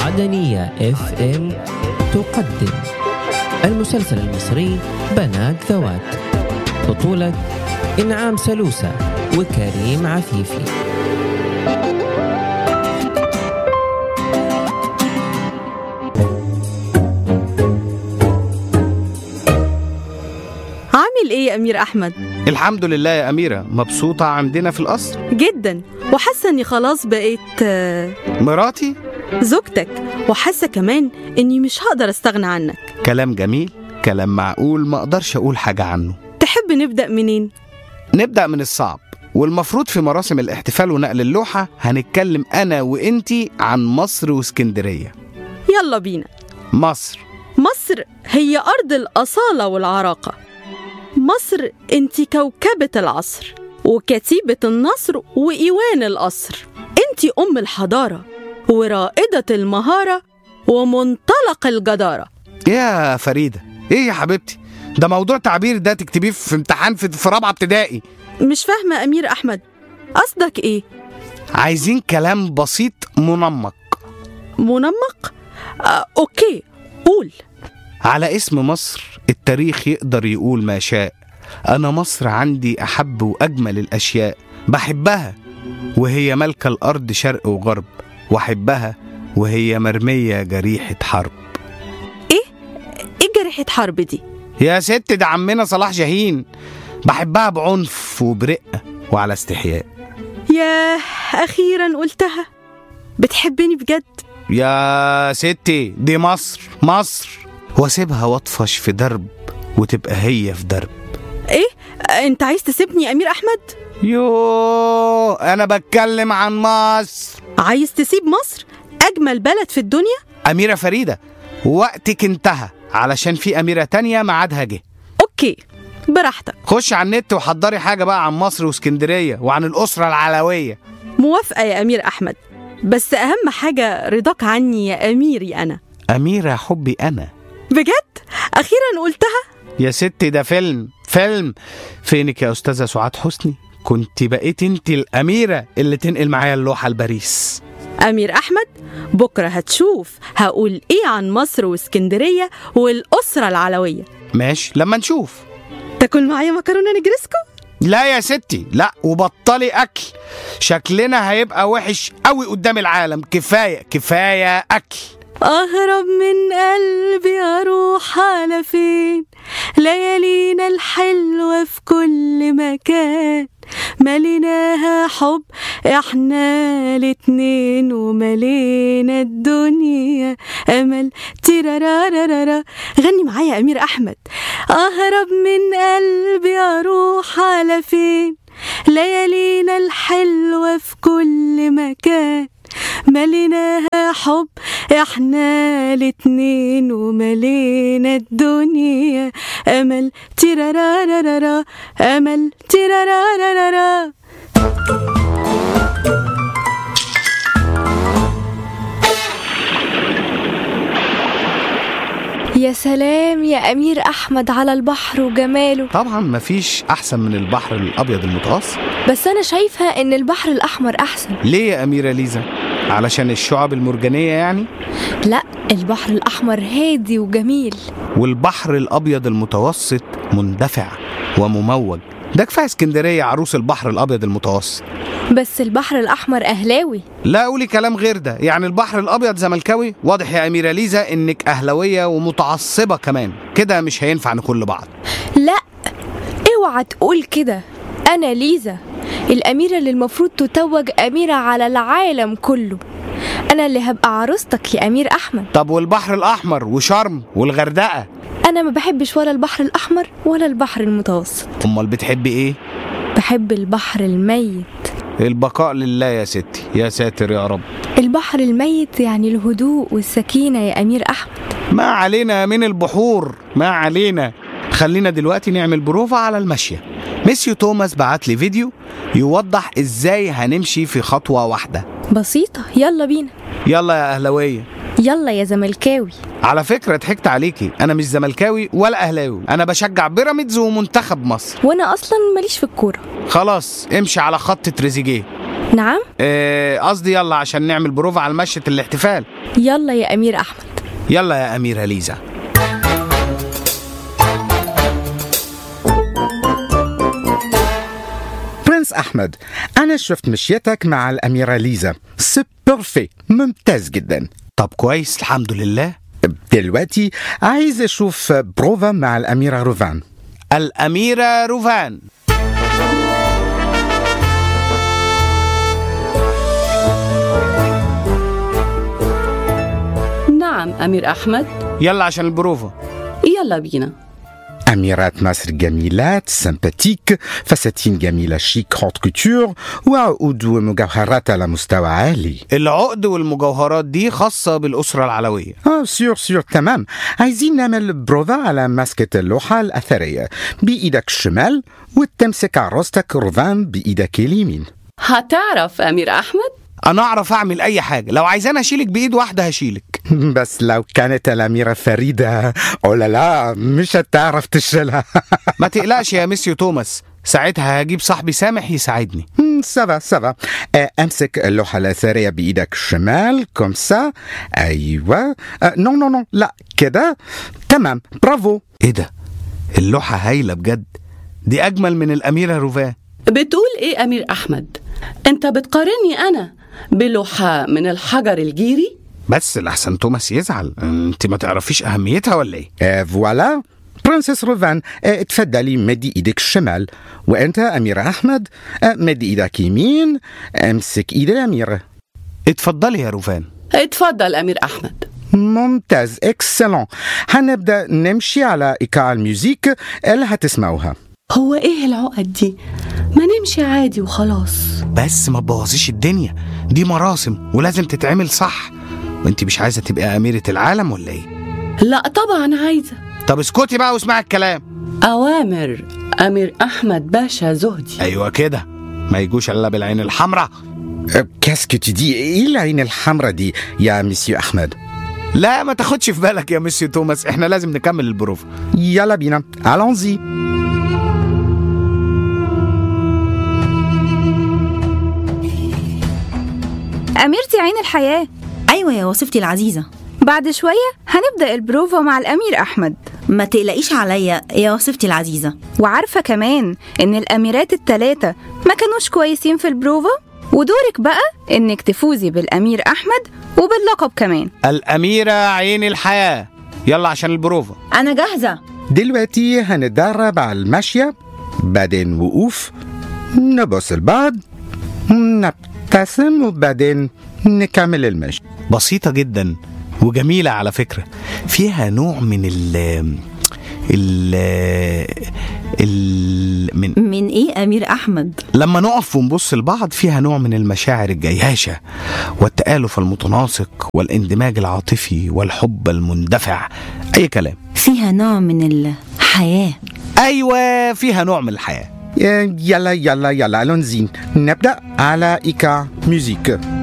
معدنية اف ام تقدم المسلسل المصري بنات ذوات بطولة إنعام سلوسة وكريم عفيفي عامل ايه يا امير احمد الحمد لله يا أميرة مبسوطة عندنا في القصر جدا وحاسه اني خلاص بقيت آه، مراتي زوجتك وحاسه كمان اني مش هقدر استغنى عنك كلام جميل كلام معقول ما أقدرش أقول حاجة عنه تحب نبدا منين نبدأ من الصعب والمفروض في مراسم الاحتفال ونقل اللوحة هنتكلم أنا وإنتي عن مصر واسكندرية يلا بينا مصر مصر هي ارض الاصاله والعراقه مصر انت كوكبه العصر وكتيبه النصر وايوان القصر انت ام الحضاره ورائده المهاره ومنطلق الجداره يا فريدة إيه يا حبيبتي ده موضوع تعبير ده تكتبيه في امتحان في, في رابعة ابتدائي مش فاهمه امير احمد قصدك ايه عايزين كلام بسيط منمق منمق آه، اوكي قول على اسم مصر التاريخ يقدر يقول ما شاء أنا مصر عندي أحب وأجمل الأشياء بحبها وهي ملكة الأرض شرق وغرب وأحبها وهي مرمية جريحة حرب ايه جريحه حرب دي يا ست ده عمنا صلاح جاهين بحبها بعنف وبرقة وعلى استحياء ياه اخيرا قلتها بتحبني بجد يا ستي دي مصر مصر واسيبها واطفش في درب وتبقى هي في درب ايه آه، انت عايز تسيبني يا امير احمد يو انا بتكلم عن مصر عايز تسيب مصر اجمل بلد في الدنيا أميرة فريدة وقتك انتهى علشان في أميرة تانية ميعادها جه اوكي براحتك خش على النت وحضري حاجة بقى عن مصر واسكندرية وعن الأسرة العلوية موافقه يا امير احمد بس اهم حاجه رضاك عني يا اميري انا أميرة حبي أنا بجد اخيرا قلتها يا ستي ده فيلم فيلم فينك يا أستاذة سعاد حسني كنت بقيت انت الأميرة اللي تنقل معايا اللوحة لباريس امير احمد بكره هتشوف هقول ايه عن مصر واسكندريه والاسره العلويه ماشي لما نشوف تاكل معايا مكرونه نجرسكو لا يا ستي لا وبطلي أكل شكلنا هيبقى وحش قوي قدام العالم كفاية كفاية أكل أهرب من قلبي أروح على فين ليالينا الحلوة في كل مكان مليناها حب احنا الاتنين وملينا الدنيا امل تيرارارارا غني معايا امير احمد اهرب من قلبي اروح على فين ليالينا الحلوة في كل مكان مليناها حب احنا الاتنين وملينا الدنيا امل تيرارارارا امل تيرارارارا يا سلام يا أمير أحمد على البحر وجماله طبعا مفيش أحسن من البحر الأبيض المتوسط بس أنا شايفة إن البحر الأحمر أحسن ليه يا أميرة ليزا؟ علشان الشعب المرجانية يعني؟ لا البحر الأحمر هادي وجميل والبحر الأبيض المتوسط مندفع ومموج ده كفاية اسكندرية عروس البحر الأبيض المتوسط بس البحر الأحمر أهلاوي لا قولي كلام غير ده يعني البحر الأبيض زملكاوي واضح يا أميرة ليزا إنك أهلوية ومتعصبة كمان كده مش هينفع نكون لبعض لا اوعى تقول كده أنا ليزا الأميرة اللي المفروض تتوج أميرة على العالم كله أنا اللي هبقى عروستك يا أمير أحمد طب والبحر الأحمر وشرم والغردقة أنا ما بحبش ولا البحر الأحمر ولا البحر المتوسط أمال بتحبي إيه؟ بحب البحر الميت البقاء لله يا ستي يا ساتر يا رب البحر الميت يعني الهدوء والسكينة يا أمير أحمد ما علينا من البحور ما علينا خلينا دلوقتي نعمل بروفا على المشية ميسيو توماس بعت لي فيديو يوضح ازاي هنمشي في خطوة واحدة بسيطة يلا بينا يلا يا أهلوية يلا يا زملكاوي على فكرة ضحكت عليكي أنا مش زملكاوي ولا أهلاوي أنا بشجع بيراميدز ومنتخب مصر وأنا أصلا ماليش في الكورة خلاص امشي على خط تريزيجيه نعم آه، قصدي يلا عشان نعمل بروفا على مشية الاحتفال يلا يا أمير أحمد يلا يا أميرة ليزا برنس أحمد أنا شفت مشيتك مع الأميرة ليزا سي بيرفي ممتاز جدا طب كويس الحمد لله دلوقتي عايز أشوف بروفا مع الأميرة روفان الأميرة روفان نعم أمير أحمد يلا عشان البروفا يلا بينا أميرات مصر جميلات سمباتيك فساتين جميلة شيك هوت كوتور وعقود ومجوهرات على مستوى عالي العقد والمجوهرات دي خاصة بالأسرة العلوية اه سيور سيور تمام عايزين نعمل بروفا على ماسكة اللوحة الأثرية بإيدك الشمال وتمسك عروستك روفان بإيدك اليمين هتعرف أمير أحمد أنا أعرف أعمل أي حاجة لو عايزاني أشيلك بإيد واحدة هشيلك بس لو كانت الأميرة فريدة أو لا لا مش هتعرف تشيلها ما تقلقش يا ميسيو توماس ساعتها هجيب صاحبي سامح يساعدني سافا سافا آه، امسك اللوحة الأثرية بإيدك الشمال كوم سا أيوة آه، نو نو نو لا كده تمام برافو إيه ده اللوحة هايلة بجد دي أجمل من الأميرة روفان بتقول إيه أمير أحمد أنت بتقارني أنا بلوحة من الحجر الجيري بس لحسن توماس يزعل انت ما تعرفيش أهميتها ولا إيه آه، فوالا برنسس روفان آه، اتفضلي مدي ايدك الشمال وانت امير احمد آه، مدي ايدك يمين امسك ايد الاميره اتفضلي يا روفان اتفضل أمير أحمد ممتاز اكسلون هنبدا نمشي على ايقاع الميوزيك اللي هتسمعوها هو إيه العقد دي ما نمشي عادي وخلاص بس ما تبوظيش الدنيا دي مراسم ولازم تتعمل صح وانت مش عايزة تبقى أميرة العالم ولا إيه لا طبعا عايزة طب اسكتي بقى واسمعي الكلام أوامر أمير أحمد باشا زهدي أيوة كده ما يجوش إلا بالعين الحمراء كاسكو تدي ايه العين الحمراء دي يا مسيو احمد لا ما تاخدش في بالك يا ميسيو توماس احنا لازم نكمل البروف يلا بينا allons-y أميرتي عين الحياة أيوة يا وصفتي العزيزة بعد شوية هنبدأ البروفا مع الأمير أحمد ما تقلقيش عليا يا وصفتي العزيزة وعارفة كمان إن الأميرات التلاتة ما كانوش كويسين في البروفا ودورك بقى إنك تفوزي بالأمير أحمد وباللقب كمان الأميرة عين الحياة يلا عشان البروفا أنا جاهزة دلوقتي هنتدرب على المشية بعدين وقوف نبص لبعض نبتسم وبعدين نكمل المشي بسيطة جدا وجميلة على فكرة فيها نوع من ال ال ال من من إيه أمير أحمد لما نقف ونبص لبعض فيها نوع من المشاعر الجياشة والتآلف المتناسق والاندماج العاطفي والحب المندفع أي كلام فيها نوع من الحياة أيوة فيها نوع من الحياة يلا يلا يلا allons-y نبدأ على إيقاع ميوزيك